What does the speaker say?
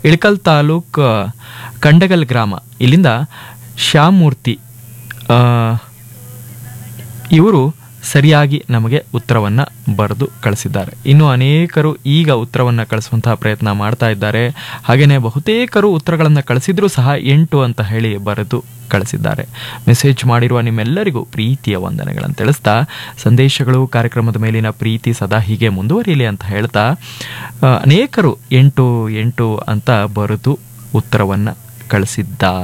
ಇಳಕಲ್ ತಾಲೂಕ್ ಕಂಡಗಲ್ ಗ್ರಾಮ ಇಲ್ಲಿಂದ ಶ್ಯಾಮೂರ್ತಿ ಆ, ಇವರು ಸರಿಯಾಗಿ ನಮಗೆ ಉತ್ತರವನ್ನು ಬರೆದು ಕಳಿಸಿದ್ದಾರೆ ಇನ್ನು ಅನೇಕರು ಈಗ ಉತ್ತರವನ್ನು ಕಳಿಸುವಂತಹ ಪ್ರಯತ್ನ ಮಾಡ್ತಾ ಇದ್ದಾರೆ ಹಾಗೆಯೇ ಬಹುತೇಕರು ಉತ್ತರಗಳನ್ನು ಕಳಿಸಿದ್ರೂ ಸಹ ಎಂಟು ಅಂತ ಹೇಳಿ ಬರೆದು ಕಳಿಸಿದ್ದಾರೆ ಮೆಸೇಜ್ ಮಾಡಿರುವ ನಿಮ್ಮೆಲ್ಲರಿಗೂ ಪ್ರೀತಿಯ ವಂದನೆಗಳನ್ನು ತಿಳಿಸ್ತಾ ಸಂದೇಶಗಳು ಕಾರ್ಯಕ್ರಮದ ಮೇಲಿನ ಪ್ರೀತಿ ಸದಾ ಹೀಗೆ ಮುಂದುವರಿಯಲಿ ಅಂತ ಹೇಳ್ತಾ ಆ, ಅನೇಕರು ಎಂಟು ಎಂಟು ಅಂತ ಬರೆದು ಉತ್ತರವನ್ನು ಕಳಿಸಿದ್ದಾರೆ